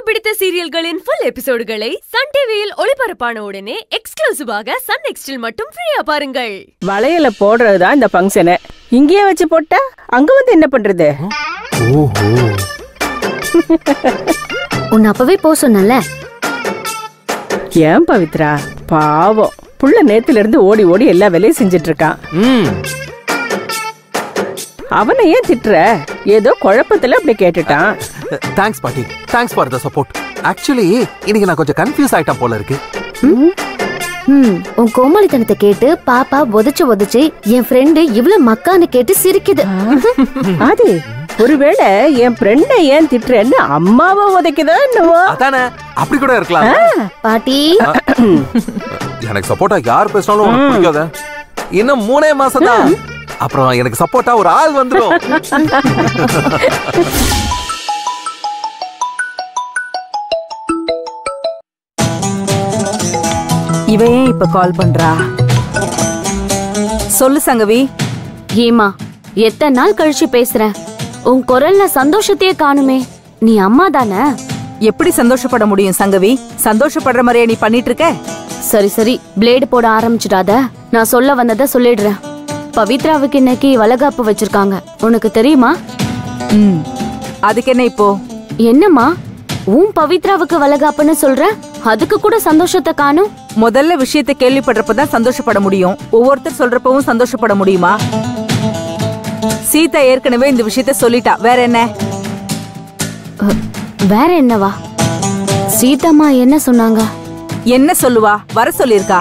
பிடித்த சீரியல்களின் full எபிசோடுகளை Sun டிவியில் ஒளிபரப்பான உடனே எக்ஸ்க்ளூசிவாக சன் நெக்ஸ்டில் மட்டும் ஃப்ரீயா பாருங்கள் வளையல போடுறதுதான் இந்த ஃபங்க்ஷனு இங்கேயே வச்சு போட்டா அங்க வந்து என்ன பண்றது ஓஹோ உன்னை அப்பவே போ சொன்னல ஏன் பவித்ரா பாவம் புள்ள நேத்துல இருந்து ஓடி ஓடி எல்லா வேலையும் செஞ்சுட்டு இருக்கான் ம் அவனை ஏன் திட்டுற ஏதோ குழப்பத்துல அப்படி கேட்டுட்டான் தேங்க்ஸ் பாட்டி thanks for the support actually இன்னைக்கு நான் கொஞ்சம் கன்ஃபியூஸ் ஆயிட்டேன் போல இருக்கு ம் உன் கோமாளித்தனத்தை கேட்டு பாப்பா உதச்சு உதச்சு என் ஃப்ரெண்டு இவ்ளோ மக்கான்னு கேட்டு சிரிக்குது அது ஒருவேளை என் ஃப்ரெண்டை ஏன் திட்டுறேன்னு அம்மாவை உதைக்குதோ என்னவோ அதானே அப்படி கூட இருக்கலாம் பாட்டி எனக்கு சப்போர்ட்டா யார் பேசினாலும் உனக்கு பிடிக்காத இன்னும் மூணே மாசம் தான் அப்புறம் எனக்கு சப்போர்ட்டா ஒரு ஆள் வந்துரும் இவ ஏன் இப்ப கால் பண்றா சொல்லு சங்கவி ஏமா எத்தனை நாள் கழிச்சு பேசுற உன் குரல்ல சந்தோஷத்தையே காணுமே நீ அம்மா தானே எப்படி சந்தோஷப்பட முடியும் சங்கவி சந்தோஷப்படுற மாதிரியே நீ பண்ணிட்டு இருக்க சரி சரி பிளேடு போட ஆரம்பிச்சிடாத நான் சொல்ல வந்ததை சொல்லிடுறேன் பவித்ராவுக்கு இன்னைக்கு வளகாப்பு வச்சிருக்காங்க உனக்கு தெரியுமா ம் அதுக்கு என்ன இப்போ என்னம்மா உன் பவித்ராவுக்கு வளகாப்புன்னு சொல்ற அதுக்கு கூட சந்தோஷத்தை காணும் முதல்ல விஷயத்தை கேள்விப்படுறப்பதான் சந்தோஷப்பட முடியும் ஒவ்வொருத்தர் சொல்றப்பவும் சந்தோஷப்பட முடியுமா சீதா ஏற்கனவே இந்த விஷயத்த சொல்லிட்டா வேற என்ன அ, வேற என்னவா சீதாம்மா என்ன சொன்னாங்க என்ன சொல்லுவா வர சொல்லிருக்கா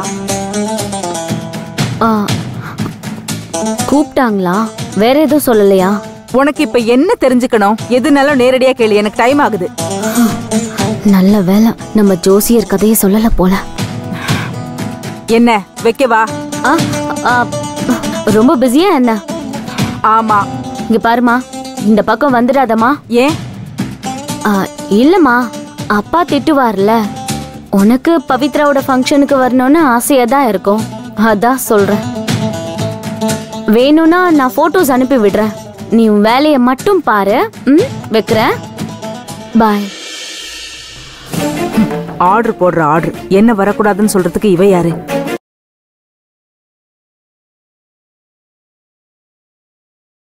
ஆ, கூப்பிட்டாங்களா வேற எதுவும் சொல்லலையா உனக்கு இப்ப என்ன தெரிஞ்சுக்கணும் எதுனாலும் நேரடியா கேளு எனக்கு டைம் ஆகுது நல்ல வேலை நம்ம ஜோசியர் கதையை சொல்லல போல என்ன வைக்கவா ஆ, ஆ, ரொம்ப பிஸியா என்ன ஆமா இங்க பாருமா இந்த பக்கம் வந்துடாதம்மா ஏன் ஆ, இல்லம்மா அப்பா திட்டுவார்ல உனக்கு பவித்ராவோட ஃபங்க்ஷனுக்கு வரணும்னு ஆசையா தான் இருக்கும் அதான் சொல்றேன் வேணும்னா நான் போட்டோஸ் அனுப்பி விடுறேன் நீ உன் வேலையை மட்டும் பாரு ம் வைக்கிறேன் பாய் ஆர்டர் போடுற ஆர்டர் என்ன வரக்கூடாதுன்னு சொல்றதுக்கு இவ யாரு